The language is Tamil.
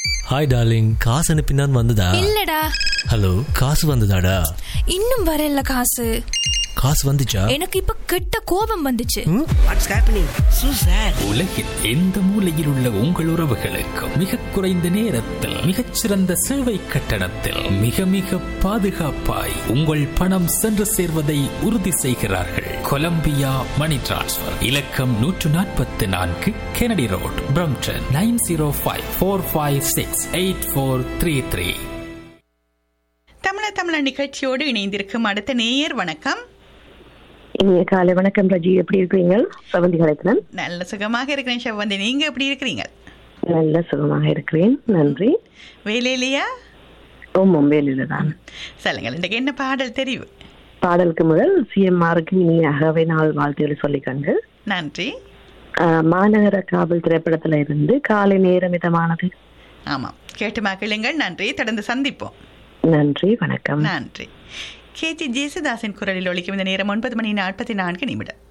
ஹாய் டார்லிங் காசு அனுப்பினான் வந்ததா இல்லடா ஹலோ காசு வந்ததாடா இன்னும் வரல காசு காசு வந்துச்சா எனக்கு இப்ப கெட்ட கோபம் வந்துச்சு வாட்ஸ் ஹேப்பனிங் சூ சார் உலகில் எந்த மூலையில் உள்ள உங்கள் உறவுகளுக்கு மிக குறைந்த நேரத்தில் மிகச்சிறந்த சேவை கட்டணத்தில் மிக மிக பாதுகாப்பாய் உங்கள் பணம் சென்று சேர்வதை உறுதி செய்கிறார்கள் கொலம்பியா மணி டிரான்ஸ்ஃபர் இலக்கம் நூற்று நாற்பத்தி நான்கு Kennedy road Brampton nine zero five four five six eight four three three தமிழ தமிழ நிகழ்ச்சியோடு இணைந்திருக்கும் அடுத்த நேயர் வணக்கம் இனிய காலை வணக்கம் ரஜி எப்படி இருக்கிறீங்க செவந்தி கலைத்தனன் நல்ல சுகமாக இருக்கிறேன் செவ்வந்தி நீங்க எப்படி இருக்கிறீங்க நல்ல சுகமாக இருக்கிறேன் நன்றி வேலையிலையா ஓம் மொபைலில் தான் சொல்லுங்கள் இன்றைக்கு என்ன பாடல் தெரிவு பாடலுக்கு முதல் சிஎம்ஆருக்கு இனிய அகவை நாள் வாழ்த்துக்களை சொல்லிக்கொண்டு நன்றி ஆஹ், மாநகர காவல் திரைப்படத்துல இருந்து காலை நேரம் மிதமானது ஆமாம் கேட்டு மக்களுங்கள் நன்றி தொடர்ந்து சந்திப்போம் நன்றி வணக்கம் நன்றி கேஜி ஜேசுதாசின் குரலில் ஒலிக்கும் இந்த நேரம் ஒன்பது மணி நாற்பத்தி நான்கு நிமிடம்